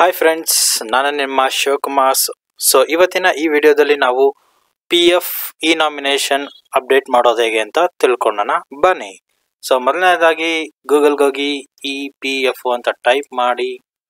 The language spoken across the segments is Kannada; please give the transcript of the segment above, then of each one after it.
ಹಾಯ್ ಫ್ರೆಂಡ್ಸ್ ನಾನು ನಿಮ್ಮ ಶಿವಕುಮಾರ್ ಸೊ ಇವತ್ತಿನ ಈ ವಿಡಿಯೋದಲ್ಲಿ ನಾವು P F E nomination update ಮಾಡೋದು ಹೇಗೆ ಅಂತ ತಿಳ್ಕೊಳ್ಳೋಣ ಬನ್ನಿ ಸೊ ಮೊದಲನೇದಾಗಿ ಗೂಗಲ್ಗೆ ಹೋಗಿ ಇ ಪಿ ಎಫ್ ಅಂತ ಟೈಪ್ ಮಾಡಿ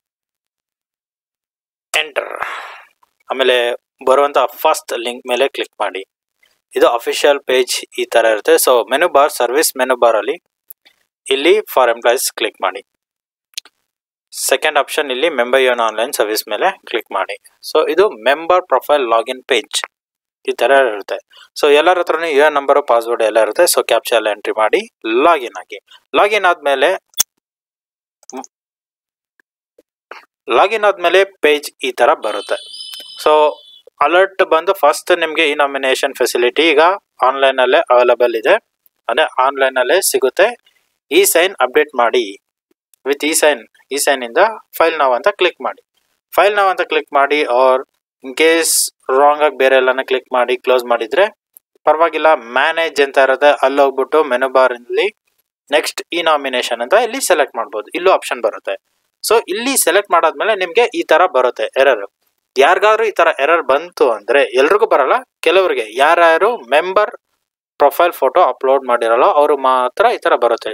ಎಂಟರ್ ಆಮೇಲೆ ಬರುವಂಥ ಫಸ್ಟ್ ಲಿಂಕ್ ಮೇಲೆ ಕ್ಲಿಕ್ ಮಾಡಿ ಇದು ಅಫಿಷಿಯಲ್ ಪೇಜ್ ಈ ಥರ ಇರುತ್ತೆ so menu bar service menu ಬಾರಲ್ಲಿ ಇಲ್ಲಿ ಫಾರ್ ಎಂಪ್ಲಾಯೀಸ್ ಕ್ಲಿಕ್ ಮಾಡಿ ಸೆಕೆಂಡ್ ಆಪ್ಷನ್ ಇಲ್ಲಿ ಮೆಂಬರ್ ಯೋನ್ ಆನ್ಲೈನ್ ಸರ್ವಿಸ್ ಮೇಲೆ ಕ್ಲಿಕ್ ಮಾಡಿ ಸೊ ಇದು ಮೆಂಬರ್ ಪ್ರೊಫೈಲ್ ಲಾಗಿನ್ ಪೇಜ್ ಈ ಥರ ಇರುತ್ತೆ ಸೊ ಎಲ್ಲರ ಹತ್ರನೂ ಯು ಎನ್ ನಂಬರು ಪಾಸ್ವರ್ಡ್ ಎಲ್ಲ ಇರುತ್ತೆ ಸೊ ಕ್ಯಾಪ್ಚಾ ಎಲ್ಲ ಎಂಟ್ರಿ ಮಾಡಿ ಲಾಗಿನ್ ಆಗಿ ಲಾಗಿನ್ ಆದಮೇಲೆ ಲಾಗಿನ್ ಆದಮೇಲೆ ಪೇಜ್ ಈ ಥರ ಬರುತ್ತೆ ಸೊ ಅಲರ್ಟ್ ಬಂದು ಫಸ್ಟ್ ನಿಮಗೆ ಈ ನಾಮಿನೇಷನ್ ಫೆಸಿಲಿಟಿ ಈಗ ಆನ್ಲೈನಲ್ಲೇ ಅವೈಲಬಲ್ ಇದೆ ಅಂದರೆ ಆನ್ಲೈನಲ್ಲೇ ಸಿಗುತ್ತೆ ಈ ಸೈನ್ ಅಪ್ಡೇಟ್ ಮಾಡಿ ವಿತ್ ಈ ಸೈನ್ ಈ ಸೈನಿಂದ ಫೈಲ್ ನಾವು ಅಂತ ಕ್ಲಿಕ್ ಮಾಡಿ ಫೈಲ್ ನಾವು ಅಂತ ಕ್ಲಿಕ್ ಮಾಡಿ ಆರ್ ಇನ್ ಕೇಸ್ ರಾಂಗ್ ಆಗಿ ಬೇರೆ ಎಲ್ಲಾನ ಕ್ಲಿಕ್ ಮಾಡಿ ಕ್ಲೋಸ್ ಮಾಡಿದರೆ ಪರವಾಗಿಲ್ಲ ಮ್ಯಾನೇಜ್ ಅಂತ ಇರುತ್ತೆ ಅಲ್ಲಿ ಹೋಗ್ಬಿಟ್ಟು ಮೆನು ಬಾರಲ್ಲಿ ನೆಕ್ಸ್ಟ್ ಈ ನಾಮಿನೇಷನ್ ಅಂತ ಇಲ್ಲಿ ಸೆಲೆಕ್ಟ್ ಮಾಡ್ಬೋದು ಇಲ್ಲೂ ಆಪ್ಷನ್ ಬರುತ್ತೆ ಸೊ ಇಲ್ಲಿ ಸೆಲೆಕ್ಟ್ ಮಾಡಾದ್ಮೇಲೆ ನಿಮಗೆ ಈ ಥರ ಬರುತ್ತೆ ಎರರ್ ಯಾರಿಗಾದ್ರೂ ಈ ಥರ ಎರರ್ ಬಂತು ಅಂದರೆ ಎಲ್ರಿಗೂ ಬರಲ್ಲ ಕೆಲವರಿಗೆ ಯಾರ್ಯಾರು ಮೆಂಬರ್ ಪ್ರೊಫೈಲ್ ಫೋಟೋ ಅಪ್ಲೋಡ್ ಮಾಡಿರಲ್ಲ ಅವರು ಮಾತ್ರ ಈ ಥರ ಬರುತ್ತೆ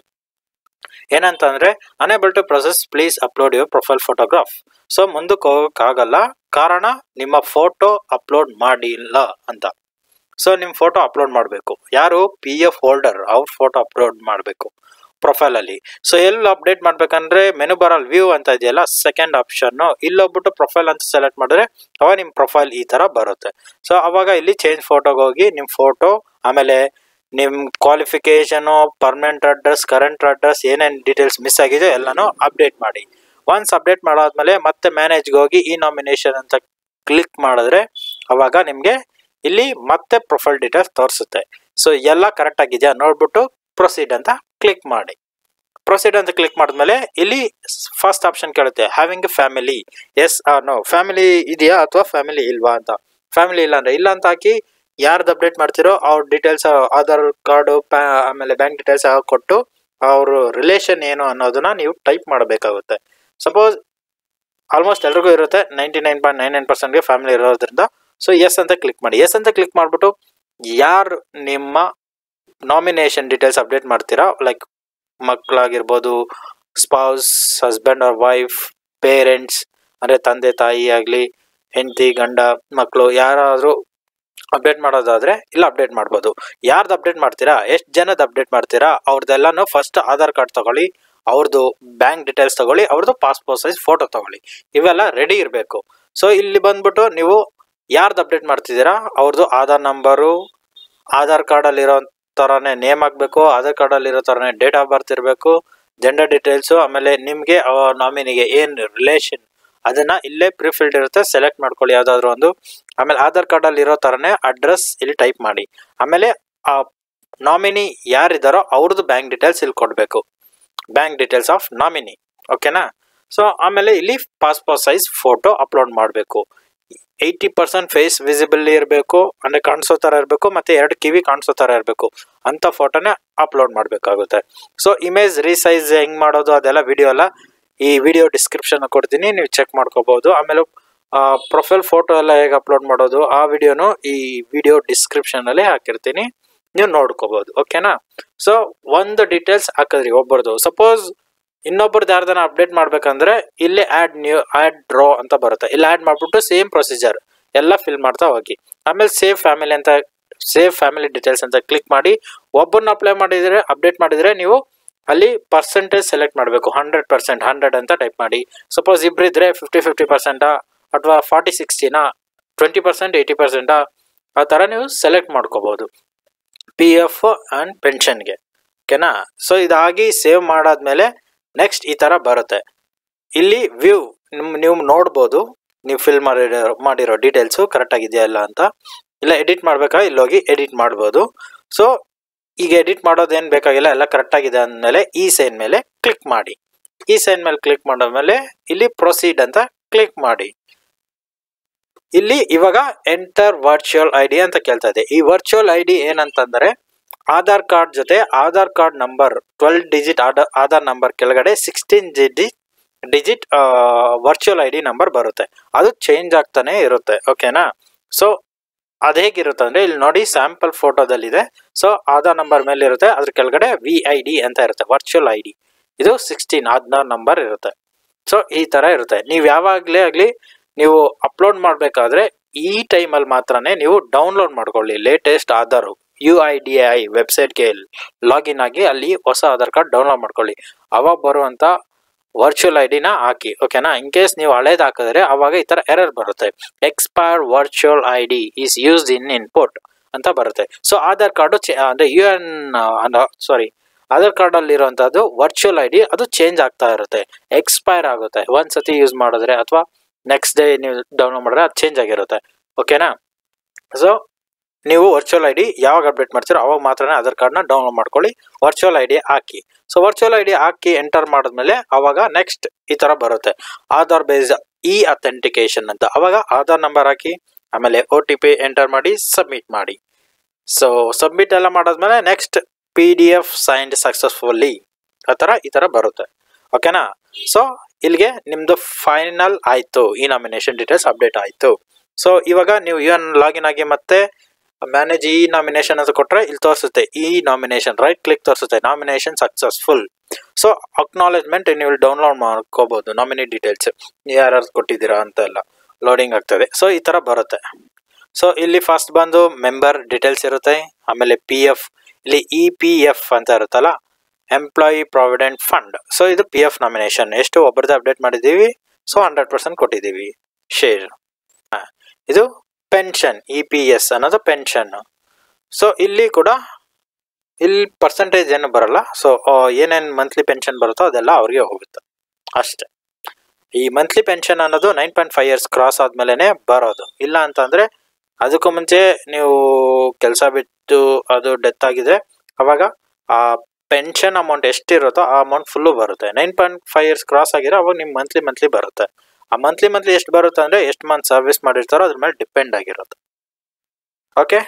ಏನಂತಂದ್ರೆ enable to process please upload your profile photograph so ಮುಂದಕ್ಕೆ ಹೋಗೋಕ್ಕಾಗಲ್ಲ ಕಾರಣ ನಿಮ್ಮ ಫೋಟೋ ಅಪ್ಲೋಡ್ ಮಾಡಿಲ್ಲ ಅಂತ ಸೊ ನಿಮ್ಮ ಫೋಟೋ ಅಪ್ಲೋಡ್ ಮಾಡಬೇಕು ಯಾರು ಪಿ ಎಫ್ ಹೋಲ್ಡರ್ ಅವ್ರ ಫೋಟೋ ಅಪ್ಲೋಡ್ ಮಾಡಬೇಕು ಪ್ರೊಫೈಲಲ್ಲಿ ಸೊ ಎಲ್ಲಿ ಅಪ್ಡೇಟ್ ಮಾಡ್ಬೇಕಂದ್ರೆ ಮೆನು ಬರಲ್ ವ್ಯೂ ಅಂತ ಇದೆಯಲ್ಲ ಸೆಕೆಂಡ್ ಆಪ್ಷನ್ನು ಇಲ್ಲೋಗ್ಬಿಟ್ಟು ಪ್ರೊಫೈಲ್ ಅಂತ ಸೆಲೆಕ್ಟ್ ಮಾಡಿದ್ರೆ ಅವಾಗ ನಿಮ್ಮ ಪ್ರೊಫೈಲ್ ಈ ಥರ ಬರುತ್ತೆ ಸೊ ಅವಾಗ ಇಲ್ಲಿ ಚೇಂಜ್ ಫೋಟೋಗೆ ಹೋಗಿ ನಿಮ್ಮ ಫೋಟೋ ಆಮೇಲೆ ನಿಮ್ಮ qualification permanent address current address ಏನೇನು ಡೀಟೇಲ್ಸ್ ಮಿಸ್ ಆಗಿದೆ ಎಲ್ಲನೂ ಅಪ್ಡೇಟ್ ಮಾಡಿ ಒನ್ಸ್ ಅಪ್ಡೇಟ್ ಮಾಡಾದ್ಮೇಲೆ ಮತ್ತೆ ಮ್ಯಾನೇಜ್ಗೆ ಹೋಗಿ ಈ ನಾಮಿನೇಷನ್ ಅಂತ ಕ್ಲಿಕ್ ಮಾಡಿದ್ರೆ ಅವಾಗ ನಿಮಗೆ ಇಲ್ಲಿ ಮತ್ತೆ ಪ್ರೊಫೈಲ್ ಡೀಟೇಲ್ಸ್ ತೋರಿಸುತ್ತೆ ಸೊ ಎಲ್ಲ ಕರೆಕ್ಟ್ ಆಗಿದೆಯಾ ನೋಡ್ಬಿಟ್ಟು ಪ್ರೊಸೀಡ್ ಅಂತ ಕ್ಲಿಕ್ ಮಾಡಿ ಪ್ರೊಸೀಡ್ ಅಂತ ಕ್ಲಿಕ್ ಮಾಡಿದ್ಮೇಲೆ ಇಲ್ಲಿ ಫಸ್ಟ್ ಆಪ್ಷನ್ ಕೇಳುತ್ತೆ having family yes no family ಇದೆಯಾ ಅಥವಾ ಫ್ಯಾಮಿಲಿ ಇಲ್ವಾ ಅಂತ ಫ್ಯಾಮಿಲಿ ಇಲ್ಲ ಅಂದ್ರೆ ಇಲ್ಲ ಅಂತ ಹಾಕಿ ಯಾರ್ದು ಅಪ್ಡೇಟ್ ಮಾಡ್ತಿರೋ ಅವ್ರ ಡೀಟೇಲ್ಸ್ ಆಧಾರ್ ಕಾರ್ಡು ಪ್ಯಾ ಆಮೇಲೆ ಬ್ಯಾಂಕ್ ಡೀಟೇಲ್ಸ್ ಕೊಟ್ಟು ಅವ್ರ ರಿಲೇಷನ್ ಏನು ಅನ್ನೋದನ್ನ ನೀವು ಟೈಪ್ ಮಾಡಬೇಕಾಗುತ್ತೆ ಸಪೋಸ್ ಆಲ್ಮೋಸ್ಟ್ ಎಲ್ರಿಗೂ ಇರುತ್ತೆ ninety nine point nine nine ಪರ್ಸೆಂಟ್ಗೆ ಫ್ಯಾಮಿಲಿ ಇರೋದ್ರಿಂದ ಸೊ ಎಸ್ ಅಂತ ಕ್ಲಿಕ್ ಮಾಡಿ ಎಸ್ ಅಂತ ಕ್ಲಿಕ್ ಮಾಡಿಬಿಟ್ಟು ಯಾರು ನಿಮ್ಮ ನಾಮಿನೇಷನ್ ಡೀಟೇಲ್ಸ್ ಅಪ್ಡೇಟ್ ಮಾಡ್ತೀರಾ ಲೈಕ್ ಮಕ್ಕಳಾಗಿರ್ಬೋದು spouse husband or wife parents ಅಂದರೆ ತಂದೆ ತಾಯಿ ಆಗಲಿ ಹೆಂಡತಿ ಗಂಡ ಮಕ್ಕಳು ಯಾರಾದರೂ ಅಪ್ಡೇಟ್ ಮಾಡೋದಾದ್ರೆ ಇಲ್ಲ ಅಪ್ಡೇಟ್ ಮಾಡ್ಬೋದು ಯಾರ್ದು ಅಪ್ಡೇಟ್ ಮಾಡ್ತೀರಾ ಎಷ್ಟು ಜನದ ಅಪ್ಡೇಟ್ ಮಾಡ್ತೀರಾ ಅವ್ರದ್ದೆಲ್ಲನೂ ಫಸ್ಟ್ ಆಧಾರ್ ಕಾರ್ಡ್ ತಗೊಳ್ಳಿ ಅವ್ರದ್ದು ಬ್ಯಾಂಕ್ ಡೀಟೇಲ್ಸ್ ತಗೊಳ್ಳಿ ಅವ್ರದ್ದು ಪಾಸ್ಪೋರ್ಟ್ ಸೈಜ್ ಫೋಟೋ ತಗೊಳ್ಳಿ ಇವೆಲ್ಲ ರೆಡಿ ಇರಬೇಕು ಸೊ ಇಲ್ಲಿ ಬಂದ್ಬಿಟ್ಟು ನೀವು ಯಾರ್ದು ಅಪ್ಡೇಟ್ ಮಾಡ್ತಿದ್ದೀರಾ ಅವ್ರದ್ದು ಆಧಾರ್ ನಂಬರು ಆಧಾರ್ ಕಾರ್ಡಲ್ಲಿರೋ ಥರನೇ ನೇಮ್ ಆಗಬೇಕು ಆಧಾರ್ ಕಾರ್ಡಲ್ಲಿರೋ ಥರನೇ ಡೇಟ್ ಆಫ್ ಬರ್ತ್ ಇರಬೇಕು ಜೆಂಡರ್ ಡೀಟೇಲ್ಸು ಆಮೇಲೆ ನಿಮಗೆ ನಾಮಿನಿಗೆ ಏನು ರಿಲೇಷನ್ ಅದನ್ನ ಇಲ್ಲೇ ಪ್ರಿಫಿಲ್ಡ್ ಇರುತ್ತೆ ಸೆಲೆಕ್ಟ್ ಮಾಡ್ಕೊಳ್ಳಿ ಯಾವುದಾದ್ರೂ ಒಂದು ಆಮೇಲೆ ಆಧಾರ್ ಕಾರ್ಡಲ್ಲಿ ಇರೋ ಥರನೇ ಅಡ್ರೆಸ್ ಇಲ್ಲಿ ಟೈಪ್ ಮಾಡಿ ಆಮೇಲೆ ಆ ನಾಮಿನಿ ಯಾರಿದ್ದಾರೋ ಅವ್ರದ್ದು ಬ್ಯಾಂಕ್ ಡೀಟೇಲ್ಸ್ ಇಲ್ಲಿ ಕೊಡಬೇಕು ಬ್ಯಾಂಕ್ ಡೀಟೇಲ್ಸ್ ಆಫ್ ನಾಮಿನಿ ಓಕೆನಾ ಸೊ ಆಮೇಲೆ ಇಲ್ಲಿ ಪಾಸ್ಪೋರ್ಟ್ ಸೈಜ್ ಫೋಟೋ ಅಪ್ಲೋಡ್ ಮಾಡಬೇಕು ಏಯ್ಟಿ ಪರ್ಸೆಂಟ್ ಫೇಸ್ ವಿಸಿಬಲ್ ಇರಬೇಕು ಅಂದರೆ ಕಾಣಿಸೋ ಥರ ಇರಬೇಕು ಮತ್ತು ಎರಡು ಕಿವಿ ಕಾಣಿಸೋ ಥರ ಇರಬೇಕು ಅಂಥ ಫೋಟೋನೇ ಅಪ್ಲೋಡ್ ಮಾಡಬೇಕಾಗುತ್ತೆ ಸೊ ಇಮೇಜ್ ರೀಸೈಜ್ ಹೆಂಗೆ ಮಾಡೋದು ಅದೆಲ್ಲ ವಿಡಿಯೋ ಎಲ್ಲ ಈ ವಿಡಿಯೋ ಡಿಸ್ಕ್ರಿಪ್ಷನ್ ಕೊಡ್ತೀನಿ ನೀವು ಚೆಕ್ ಮಾಡ್ಕೋಬಹುದು ಆಮೇಲೆ ಪ್ರೊಫೈಲ್ ಫೋಟೋ ಎಲ್ಲ ಹೇಗೆ ಅಪ್ಲೋಡ್ ಮಾಡೋದು ಆ ವಿಡಿಯೋನು ಈ ವಿಡಿಯೋ ಡಿಸ್ಕ್ರಿಪ್ಷನಲ್ಲಿ ಹಾಕಿರ್ತೀನಿ ನೀವು ನೋಡ್ಕೋಬಹುದು ಓಕೆನಾ ಸೊ ಒಂದು ಡೀಟೇಲ್ಸ್ ಹಾಕಿದ್ರಿ ಒಬ್ಬರದು ಸಪೋಸ್ ಇನ್ನೊಬ್ರದ್ದು ಯಾರ್ದನ್ನ ಅಪ್ಡೇಟ್ ಮಾಡ್ಬೇಕಂದ್ರೆ ಇಲ್ಲಿ ಆ್ಯಡ್ ನ್ಯೂ ಆ್ಯಡ್ ಡ್ರಾ ಅಂತ ಬರುತ್ತೆ ಇಲ್ಲಿ ಆ್ಯಡ್ ಮಾಡಿಬಿಟ್ಟು ಸೇಮ್ ಪ್ರೊಸೀಜರ್ ಎಲ್ಲ ಫಿಲ್ ಮಾಡ್ತಾ ಹೋಗಿ ಆಮೇಲೆ ಸೇವ್ ಫ್ಯಾಮಿಲಿ ಅಂತ ಸೇವ್ ಫ್ಯಾಮಿಲಿ ಡೀಟೇಲ್ಸ್ ಅಂತ ಕ್ಲಿಕ್ ಮಾಡಿ ಒಬ್ಬರನ್ನ ಅಪ್ಲೈ ಮಾಡಿದರೆ ಅಪ್ಡೇಟ್ ಮಾಡಿದರೆ ನೀವು ಅಲ್ಲಿ ಪರ್ಸೆಂಟೇಜ್ ಸೆಲೆಕ್ಟ್ ಮಾಡಬೇಕು ಹಂಡ್ರೆಡ್ ಪರ್ಸೆಂಟ್ ಹಂಡ್ರೆಡ್ ಅಂತ ಟೈಪ್ ಮಾಡಿ ಸಪೋಸ್ ಇಬ್ಬರಿದ್ರೆ ಫಿಫ್ಟಿ ಫಿಫ್ಟಿ ಪರ್ಸೆಂಟಾ ಅಥವಾ ಫಾರ್ಟಿ ಸಿಕ್ಸ್ಟಿನಾ ಟ್ವೆಂಟಿ ಪರ್ಸೆಂಟ್ ಏಯ್ಟಿ ಪರ್ಸೆಂಟಾ ಆ ಥರ ನೀವು ಸೆಲೆಕ್ಟ್ ಮಾಡ್ಕೋಬೋದು ಪಿ ಎಫ್ ಆ್ಯಂಡ್ ಪೆನ್ಷನ್ಗೆ ಓಕೆನಾ ಸೊ ಇದಾಗಿ ಸೇವ್ ಮಾಡಾದ್ಮೇಲೆ ನೆಕ್ಸ್ಟ್ ಈ ಥರ ಬರುತ್ತೆ ಇಲ್ಲಿ ವ್ಯೂ ನಿಮ್ ನೀವು ನೋಡ್ಬೋದು ನೀವು ಫಿಲ್ ಮಾಡಿರೋ ಮಾಡಿರೋ ಡೀಟೇಲ್ಸು ಕರೆಕ್ಟಾಗಿದೆಯಾ ಇಲ್ಲ ಅಂತ ಇಲ್ಲ ಎಡಿಟ್ ಮಾಡಬೇಕಾ ಇಲ್ಲೋಗಿ ಎಡಿಟ್ ಮಾಡ್ಬೋದು ಸೊ ಈಗ ಎಡಿಟ್ ಮಾಡೋದೇನು ಬೇಕಾಗಿಲ್ಲ ಎಲ್ಲ ಕರೆಕ್ಟಾಗಿದೆ ಅಂದಮೇಲೆ ಈ ಸೈನ್ ಮೇಲೆ ಕ್ಲಿಕ್ ಮಾಡಿ ಈ ಸೈನ್ ಮೇಲೆ ಕ್ಲಿಕ್ ಮಾಡಾದ್ಮೇಲೆ ಇಲ್ಲಿ ಪ್ರೊಸೀಡ್ ಅಂತ ಕ್ಲಿಕ್ ಮಾಡಿ ಇಲ್ಲಿ ಇವಾಗ ಎಂಟರ್ ವರ್ಚುವಲ್ ಐ ಡಿ ಅಂತ ಕೇಳ್ತಾ ಇದೆ ಈ ವರ್ಚುವಲ್ ಐ ಡಿ ಏನಂತಂದರೆ ಆಧಾರ್ ಕಾರ್ಡ್ ಜೊತೆ Aadhaar card number twelve digit Aadhaar number ಕೆಳಗಡೆ sixteen digit digit virtual I D number ಬರುತ್ತೆ ಅದು ಚೇಂಜ್ ಆಗ್ತಾನೆ ಇರುತ್ತೆ ಓಕೆನಾ ಸೊ ಅದು ಹೇಗಿರುತ್ತೆ ಅಂದರೆ ಇಲ್ಲಿ ನೋಡಿ ಸ್ಯಾಂಪಲ್ ಫೋಟೋದಲ್ಲಿದೆ ಸೊ ಆಧಾರ್ ನಂಬರ್ ಮೇಲೆ ಇರುತ್ತೆ ಅದ್ರ ಕೆಳಗಡೆ ವಿ ಐ ಡಿ ಅಂತ ಇರುತ್ತೆ ವರ್ಚುವಲ್ ಐ ಡಿ ಇದು ಸಿಕ್ಸ್ಟೀನ್ ಹದಿನಾರು ನಂಬರ್ ಇರುತ್ತೆ ಸೊ ಈ ಥರ ಇರುತ್ತೆ ನೀವು ಯಾವಾಗಲೇ ಆಗಲಿ ನೀವು ಅಪ್ಲೋಡ್ ಮಾಡಬೇಕಾದ್ರೆ ಈ ಟೈಮಲ್ಲಿ ಮಾತ್ರನೇ ನೀವು ಡೌನ್ಲೋಡ್ ಮಾಡ್ಕೊಳ್ಳಿ latest Aadhaar U I D I ವೆಬ್ಸೈಟ್ಗೆ ಲಾಗಿನ್ ಆಗಿ ಅಲ್ಲಿ ಹೊಸ ಆಧಾರ್ ಕಾರ್ಡ್ ಡೌನ್ಲೋಡ್ ಮಾಡ್ಕೊಳ್ಳಿ ಅವಾಗ ಬರುವಂಥ ವರ್ಚುವಲ್ ಐ ಡಿನ ಹಾಕಿ ಓಕೆನಾ ಇನ್ ಕೇಸ್ ನೀವು ಹಳೇದು ಹಾಕಿದ್ರೆ ಅವಾಗ ಈ ಥರ ಎರರ್ ಬರುತ್ತೆ expire virtual I D is used in ಇನ್ಪುಟ್ ಅಂತ ಬರುತ್ತೆ ಸೊ ಆಧಾರ್ ಕಾರ್ಡು ಚೇ ಅಂದರೆ ಯು ಎನ್ ಸಾರಿ ಆಧಾರ್ ಕಾರ್ಡಲ್ಲಿ ಇರುವಂಥದ್ದು ವರ್ಚುವಲ್ ಐ ಡಿ ಅದು ಚೇಂಜ್ ಆಗ್ತಾ ಇರುತ್ತೆ ಎಕ್ಸ್ಪೈರ್ ಆಗುತ್ತೆ ಒಂದು ಸತಿ ಯೂಸ್ ಮಾಡಿದ್ರೆ ಅಥವಾ ನೆಕ್ಸ್ಟ್ ಡೇ ನೀವು ಡೌನ್ಲೋಡ್ ಮಾಡಿದ್ರೆ ಅದು ಚೇಂಜ್ ಆಗಿರುತ್ತೆ ಓಕೆನಾ ಸೊ ನೀವು ವರ್ಚುವಲ್ ಐ ಡಿ ಯಾವಾಗ ಅಪ್ಡೇಟ್ ಮಾಡ್ತೀರೋ ಅವಾಗ ಮಾತ್ರ ಆಧಾರ್ ಕಾರ್ಡ್ನ ಡೌನ್ಲೋಡ್ ಮಾಡ್ಕೊಳ್ಳಿ ವರ್ಚುವಲ್ ಐ ಡಿ ಹಾಕಿ ಸೊ ವರ್ಚುವಲ್ ಐ ಡಿ ಹಾಕಿ ಎಂಟರ್ ಮಾಡಿದ್ಮೇಲೆ ಅವಾಗ ನೆಕ್ಸ್ಟ್ ಈ ಥರ ಬರುತ್ತೆ ಆಧಾರ್ ಬೇಸ್ಡ್ ಇ ಅಥೆಂಟಿಕೇಶನ್ ಅಂತ ಅವಾಗ ಆಧಾರ್ ನಂಬರ್ ಹಾಕಿ ಆಮೇಲೆ ಒ ಟಿ ಪಿ ಎಂಟರ್ ಮಾಡಿ ಸಬ್ಮಿಟ್ ಮಾಡಿ ಸೊ ಸಬ್ಮಿಟ್ ಎಲ್ಲ ಮಾಡಾದ್ಮೇಲೆ next P D F signed successfully ಆ ಥರ ಈ ಥರ ಬರುತ್ತೆ ಓಕೆನಾ ಸೊ ಇಲ್ಲಿಗೆ ನಿಮ್ಮದು ಫೈನಲ್ ಆಯಿತು ಈ ನಾಮಿನೇಷನ್ ಡೀಟೇಲ್ಸ್ ಅಪ್ಡೇಟ್ ಆಯಿತು ಸೊ ಇವಾಗ ನೀವು ಯು ಎನ್ ಲಾಗಿನ್ ಆಗಿ ಮತ್ತೆ ಮ್ಯಾನೇಜ್ ಈ ನಾಮಿನೇಷನ್ ಅಂತ ಕೊಟ್ಟರೆ ಇಲ್ಲಿ ತೋರಿಸುತ್ತೆ ಈ ನಾಮಿನೇಷನ್ ರೈಟ್ ಕ್ಲಿಕ್ ತೋರಿಸುತ್ತೆ ನಾಮಿನೇಷನ್ ಸಕ್ಸಸ್ಫುಲ್ ಸೊ ಅಕ್ನಾಲೇಜ್ಮೆಂಟ್ ನೀವು ಡೌನ್ಲೋಡ್ ಮಾಡ್ಕೋಬಹುದು ನಾಮಿನಿ ಡೀಟೇಲ್ಸ್ ಯಾರ್ಯಾರು ಕೊಟ್ಟಿದ್ದೀರಾ ಅಂತ ಎಲ್ಲ ಲೋಡಿಂಗ್ ಆಗ್ತದೆ ಸೊ ಈ ಥರ ಬರುತ್ತೆ ಸೊ ಇಲ್ಲಿ ಫಸ್ಟ್ ಬಂದು ಮೆಂಬರ್ ಡೀಟೇಲ್ಸ್ ಇರುತ್ತೆ ಆಮೇಲೆ ಪಿ ಎಫ್ ಇಲ್ಲಿ ಇ ಪಿ ಎಫ್ ಅಂತ ಇರುತ್ತಲ್ಲ ಎಂಪ್ಲಾಯಿ ಪ್ರಾವಿಡೆಂಟ್ ಫಂಡ್ ಸೊ ಇದು ಪಿ ಎಫ್ ನಾಮಿನೇಷನ್ ಎಷ್ಟು ಒಬ್ಬರದ್ದು ಅಪ್ಡೇಟ್ ಮಾಡಿದ್ದೀವಿ ಸೊ ಹಂಡ್ರೆಡ್ ಪರ್ಸೆಂಟ್ ಕೊಟ್ಟಿದ್ದೀವಿ ಶೇರ್ ಇದು ಪೆನ್ಷನ್ ಇ ಪಿ ಎಸ್ ಅನ್ನೋದು ಪೆನ್ಷನ್ ಸೊ ಇಲ್ಲಿ ಕೂಡ ಇಲ್ಲಿ ಪರ್ಸೆಂಟೇಜ್ ಏನು ಬರಲ್ಲ ಸೊ ಏನೇನು ಮಂತ್ಲಿ ಪೆನ್ಷನ್ ಬರುತ್ತೋ ಅದೆಲ್ಲ ಅವ್ರಿಗೆ ಹೋಗುತ್ತೆ ಅಷ್ಟೆ ಈ ಮಂತ್ಲಿ ಪೆನ್ಷನ್ ಅನ್ನೋದು nine point five years cross ಆದ್ಮೇಲೆ ಬರೋದು ಇಲ್ಲ ಅಂತಂದ್ರೆ ಅದಕ್ಕೂ ಮುಂಚೆ ನೀವು ಕೆಲಸ ಬಿಟ್ಟು ಅದು ಡೆತ್ ಆಗಿದೆ ಅವಾಗ ಆ ಪೆನ್ಷನ್ ಅಮೌಂಟ್ ಎಷ್ಟಿರುತ್ತೋ ಆ ಅಮೌಂಟ್ ಫುಲ್ಲು ಬರುತ್ತೆ nine point five years cross ಆಗಿರೋ ಅವಾಗ ನಿಮ್ಗೆ ಮಂತ್ಲಿ ಮಂತ್ಲಿ ಬರುತ್ತೆ ಆ ಮಂತ್ಲಿ ಮಂತ್ಲಿ ಎಷ್ಟು ಬರುತ್ತೆ ಅಂದರೆ ಎಷ್ಟು ಮಂತ್ ಸರ್ವಿಸ್ ಮಾಡಿರ್ತಾರೋ ಅದ್ರ ಮೇಲೆ ಡಿಪೆಂಡ್ ಆಗಿರುತ್ತೆ ಓಕೆ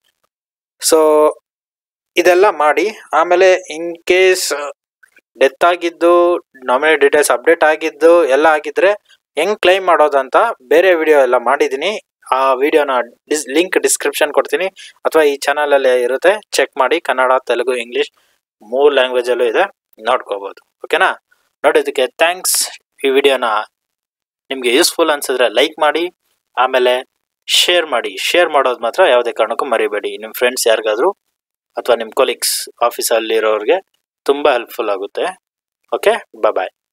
ಸೊ ಇದೆಲ್ಲ ಮಾಡಿ ಆಮೇಲೆ ಇನ್ ಕೇಸ್ ಡೆತ್ ಆಗಿದ್ದು ನಾಮಿನಿ ಡೀಟೇಲ್ಸ್ ಅಪ್ಡೇಟ್ ಆಗಿದ್ದು ಎಲ್ಲ ಆಗಿದ್ರೆ ಹೆಂಗ್ ಕ್ಲೈಮ್ ಮಾಡೋದಂತ ಬೇರೆ ವಿಡಿಯೋ ಎಲ್ಲ ಮಾಡಿದ್ದೀನಿ ಆ ವಿಡಿಯೋನ ಡಿಸ್ ಲಿಂಕ್ ಡಿಸ್ಕ್ರಿಪ್ಷನ್ ಕೊಡ್ತೀನಿ ಅಥವಾ ಈ ಚಾನಲಲ್ಲಿ ಇರುತ್ತೆ ಚೆಕ್ ಮಾಡಿ ಕನ್ನಡ ತೆಲುಗು ಇಂಗ್ಲೀಷ್ ಮೂರು ಲ್ಯಾಂಗ್ವೇಜಲ್ಲೂ ಇದೆ ನೋಡ್ಕೋಬೋದು ಓಕೆನಾ ನೋಡೋದಕ್ಕೆ ಥ್ಯಾಂಕ್ಸ್ ಈ ವಿಡಿಯೋನ ನಿಮಗೆ ಯೂಸ್ಫುಲ್ ಅನ್ಸಿದ್ರೆ ಲೈಕ್ ಮಾಡಿ ಆಮೇಲೆ ಶೇರ್ ಮಾಡಿ ಶೇರ್ ಮಾಡೋದು ಮಾತ್ರ ಯಾವುದೇ ಕಾರಣಕ್ಕೂ ಮರಿಬೇಡಿ ನಿಮ್ಮ ಫ್ರೆಂಡ್ಸ್ ಯಾರಿಗಾದರೂ ಅಥವಾ ನಿಮ್ಮ ಕೊಲೀಗ್ಸ್ ಆಫೀಸಲ್ಲಿರೋರಿಗೆ ತುಂಬ ಹೆಲ್ಪ್ಫುಲ್ ಆಗುತ್ತೆ ಓಕೆ ಬಾಯ್